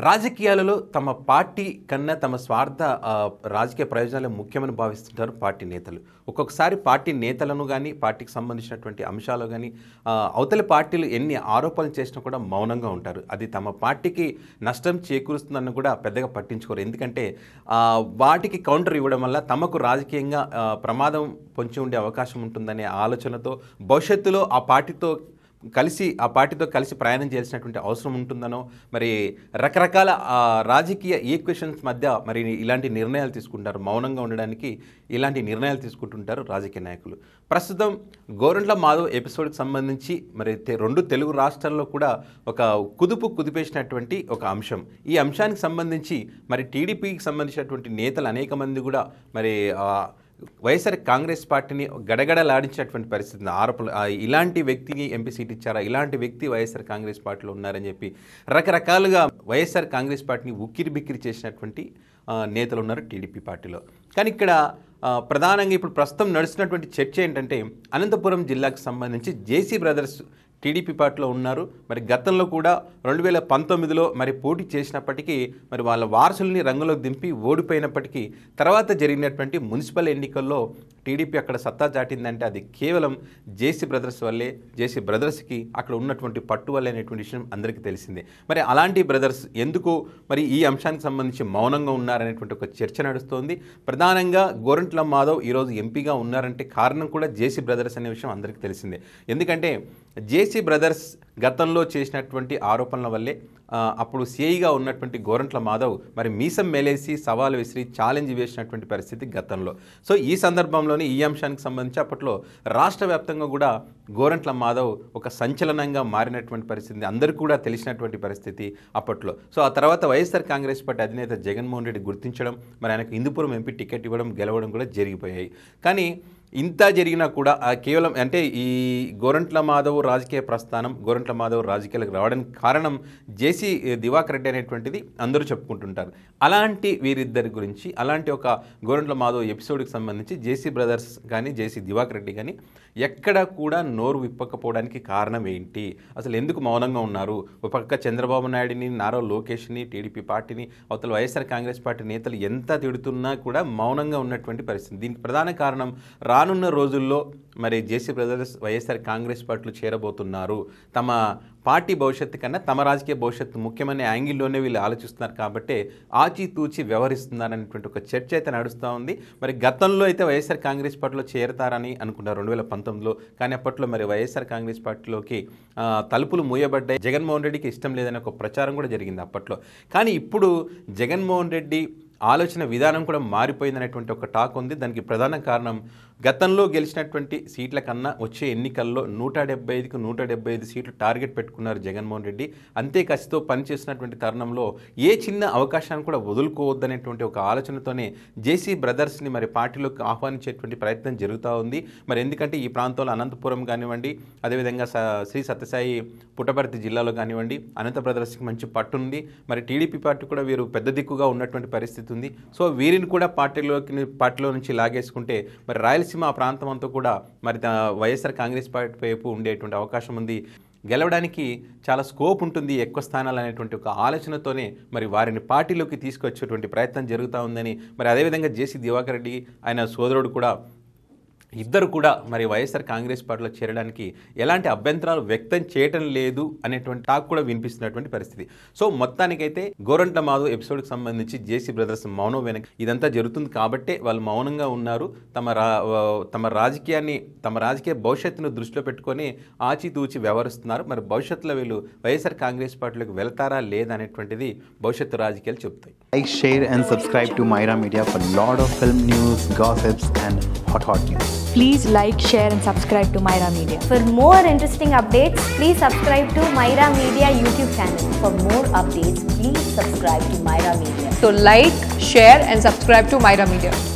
రాజకీయాలలో తమ పార్టీ కన్నా తమ స్వార్థ ఆ, రాజకీయ ప్రయోజనాలే ముఖ్యమని భావిస్తుంటారు పార్టీ నేతలు ఒక్కొక్కసారి పార్టీ నేతలను కానీ పార్టీకి సంబంధించినటువంటి అంశాలు కానీ అవతలి పార్టీలు ఎన్ని ఆరోపణలు చేసినా కూడా మౌనంగా ఉంటారు అది తమ పార్టీకి నష్టం చేకూరుస్తుందని కూడా పెద్దగా పట్టించుకోరు ఎందుకంటే ఆ, వాటికి కౌంటర్ ఇవ్వడం వల్ల తమకు రాజకీయంగా ఆ, ప్రమాదం పొంచి ఉండే అవకాశం ఉంటుందనే ఆలోచనతో భవిష్యత్తులో ఆ పార్టీతో కలిసి ఆ పార్టీతో కలిసి ప్రయాణం చేయాల్సినటువంటి అవసరం ఉంటుందనో మరి రకరకాల ఆ, రాజకీయ ఈక్వేషన్స్ మధ్య మరి ఇలాంటి నిర్ణయాలు తీసుకుంటారు మౌనంగా ఉండడానికి ఇలాంటి నిర్ణయాలు తీసుకుంటుంటారు రాజకీయ నాయకులు ప్రస్తుతం గోరంట్ల మాధవ్ ఎపిసోడ్కి సంబంధించి మరి తె- రెండు తెలుగు రాష్ట్రాల్లో కూడా ఒక కుదుపు కుదిపేసినటువంటి ఒక అంశం ఈ అంశానికి సంబంధించి మరి టీడీపీకి సంబంధించినటువంటి నేతలు అనేక మంది కూడా మరి ఆ, వైఎస్ఆర్ కాంగ్రెస్ పార్టీని గడగడలాడించినటువంటి పరిస్థితి ఉంది. ఆరోపణలు ఆ, ఇలాంటి వ్యక్తికి ఎంపీ సీట్ ఇచ్చారా ఇలాంటి వ్యక్తి వైఎస్ఆర్ కాంగ్రెస్ పార్టీలో ఉన్నారని చెప్పి రకరకాలుగా వైఎస్ఆర్ కాంగ్రెస్ పార్టీని ఉక్కిరి బిక్కిరి చేసినటువంటి ఆ, నేతలు ఉన్నారు టీడీపీ పార్టీలో కానీ ఇక్కడ ఆ, ప్రధానంగా ఇప్పుడు ప్రస్తుతం నడుస్తున్నటువంటి చర్చ ఏంటంటే అనంతపురం జిల్లాకు సంబంధించి జేసీ బ్రదర్స్ టీడీపీ పార్టీలో ఉన్నారు మరి గతంలో కూడా రెండు వేల పంతొమ్మిదిలో మరి పోటీ చేసినప్పటికీ మరి వాళ్ళ వారసుల్ని రంగులోకి దింపి ఓడిపోయినప్పటికీ తర్వాత జరిగినటువంటి మున్సిపల్ ఎన్నికల్లో టీడీపీ అక్కడ సత్తా చాటిందంటే అది కేవలం జేసీ బ్రదర్స్ వల్లే జేసీ బ్రదర్స్కి అక్కడ ఉన్నటువంటి పట్టు వల్లే అనేటువంటి విషయం అందరికీ తెలిసిందే మరి అలాంటి బ్రదర్స్ ఎందుకు మరి ఈ అంశానికి సంబంధించి మౌనంగా ఉన్నారనేటువంటి ఒక చర్చ నడుస్తోంది ప్రధానంగా గోరంట్ల మాధవ్ ఈరోజు ఎంపీగా ఉన్నారంటే కారణం కూడా జేసీ బ్రదర్స్ అనే విషయం అందరికీ తెలిసిందే ఎందుకంటే జేసీ బ్రదర్స్ గతంలో చేసినటువంటి ఆరోపణల వల్లే ఆ, అప్పుడు సిఐగా ఉన్నటువంటి గోరంట్ల మాధవ్ మరి మీసం మేలేసి సవాలు విసిరి ఛాలెంజ్ వేసినటువంటి పరిస్థితి గతంలో సో ఈ సందర్భంలోనే ఈ అంశానికి సంబంధించి అప్పట్లో రాష్ట్ర వ్యాప్తంగా కూడా గోరంట్ల మాధవ్ ఒక సంచలనంగా మారినటువంటి పరిస్థితి అందరికీ కూడా తెలిసినటువంటి పరిస్థితి అప్పట్లో సో ఆ తర్వాత వైఎస్ఆర్ కాంగ్రెస్ పార్టీ అధినేత జగన్మోహన్ రెడ్డి గుర్తించడం మరి ఆయనకు హిందూపురం ఎంపీ టికెట్ ఇవ్వడం గెలవడం కూడా జరిగిపోయాయి కానీ ఇంత జరిగినా కూడా ఆ కేవలం అంటే ఈ గోరంట్ల మాధవ్ రాజకీయ ప్రస్థానం గోరంట్ల మాధవ్ రాజకీయాలకు రావడానికి కారణం జేసీ దివాకర్ రెడ్డి అనేటువంటిది అందరూ చెప్పుకుంటుంటారు అలాంటి వీరిద్దరి గురించి అలాంటి ఒక గోరంట్ల మాధవ్ ఎపిసోడ్కి సంబంధించి జేసీ బ్రదర్స్ కానీ జేసీ దివాకర్ రెడ్డి కానీ ఎక్కడ కూడా నోరు విప్పకపోవడానికి కారణం ఏంటి అసలు ఎందుకు మౌనంగా ఉన్నారు ఒక పక్క చంద్రబాబు నాయుడిని నారా లోకేష్ని టీడీపీ పార్టీని అవతల వైఎస్ఆర్ కాంగ్రెస్ పార్టీ నేతలు ఎంత తిడుతున్నా కూడా మౌనంగా ఉన్నటువంటి పరిస్థితి దీనికి ప్రధాన కారణం రానున్న రోజుల్లో మరి జేసీ బ్రదర్స్ వైఎస్ఆర్ కాంగ్రెస్ పార్టీలో చేరబోతున్నారు తమ పార్టీ భవిష్యత్తు కన్నా తమ రాజకీయ భవిష్యత్తు ముఖ్యమైన యాంగిల్లోనే వీళ్ళు ఆలోచిస్తున్నారు కాబట్టి ఆచితూచి వ్యవహరిస్తున్నారనేటువంటి ఒక చర్చ అయితే నడుస్తూ ఉంది మరి గతంలో అయితే వైఎస్ఆర్ కాంగ్రెస్ పార్టీలో చేరతారని అనుకున్నారు రెండు వేల పంతొమ్మిదిలో కానీ అప్పట్లో మరి వైఎస్ఆర్ కాంగ్రెస్ పార్టీలోకి ఆ, తలుపులు మూయబడ్డాయి జగన్మోహన్ రెడ్డికి ఇష్టం లేదనే ఒక ప్రచారం కూడా జరిగింది అప్పట్లో కానీ ఇప్పుడు జగన్మోహన్ రెడ్డి ఆలోచన విధానం కూడా మారిపోయిందనేటువంటి ఒక టాక్ ఉంది దానికి ప్రధాన కారణం గతంలో గెలిచినటువంటి సీట్ల కన్నా వచ్చే ఎన్నికల్లో నూట డెబ్బై ఐదుకు నూట డెబ్బై ఐదు సీట్లు టార్గెట్ పెట్టుకున్నారు జగన్మోహన్ రెడ్డి అంతే కసితో పనిచేసినటువంటి తరుణంలో ఏ చిన్న అవకాశాన్ని కూడా వదులుకోవద్దనేటువంటి ఒక ఆలోచనతోనే జేసీ బ్రదర్స్ని మరి పార్టీలోకి ఆహ్వానించేటువంటి ప్రయత్నం జరుగుతూ ఉంది మరి ఎందుకంటే ఈ ప్రాంతంలో అనంతపురం కానివ్వండి అదేవిధంగా స- శ్రీ సత్యసాయి పుట్టపర్తి జిల్లాలో కానివ్వండి అనంత బ్రదర్స్కి మంచి పట్టు ఉంది మరి టీడీపీ పార్టీ కూడా వీరు పెద్ద దిక్కుగా ఉన్నటువంటి పరిస్థితి ఉంది సో వీరిని కూడా పార్టీలోకి పార్టీలో నుంచి లాగేసుకుంటే మరి రాయలసీమ ఆ ప్రాంతం అంతా కూడా మరి దా- వైఎస్ఆర్ కాంగ్రెస్ పార్టీ వైపు ఉండేటువంటి అవకాశం ఉంది గెలవడానికి చాలా స్కోప్ ఉంటుంది ఎక్కువ స్థానాలు అనేటువంటి ఒక ఆలోచనతోనే మరి వారిని పార్టీలోకి తీసుకొచ్చేటువంటి ప్రయత్నం జరుగుతూ ఉందని మరి అదేవిధంగా జేసీ దివాకర్ రెడ్డి ఆయన సోదరుడు కూడా ఇద్దరు కూడా మరి వైఎస్ఆర్ కాంగ్రెస్ పార్టీలో చేరడానికి ఎలాంటి అభ్యంతరాలు వ్యక్తం చేయటం లేదు అనేటువంటి టాక్ కూడా వినిపిస్తున్నటువంటి పరిస్థితి సో మొత్తానికైతే గోరంట్ల మాధవ్ ఎపిసోడ్కి సంబంధించి జేసీ బ్రదర్స్ మౌనం వెనక ఇదంతా జరుగుతుంది కాబట్టే వాళ్ళు మౌనంగా ఉన్నారు తమ రా తమ రాజకీయాన్ని తమ రాజకీయ భవిష్యత్తును దృష్టిలో పెట్టుకొని ఆచితూచి వ్యవహరిస్తున్నారు మరి భవిష్యత్తులో వీళ్ళు వైఎస్ఆర్ కాంగ్రెస్ పార్టీలోకి వెళ్తారా లేదా అనేటువంటిది భవిష్యత్తు రాజకీయాలు చెప్తాయి Like, share, and subscribe to Myra Media for lot of film news, gossips, and hot hot news. Please like, share, and subscribe to Myra Media. For more interesting updates, please subscribe to Myra Media YouTube channel. For more updates, please subscribe to Myra Media. So like, share and subscribe to Myra Media.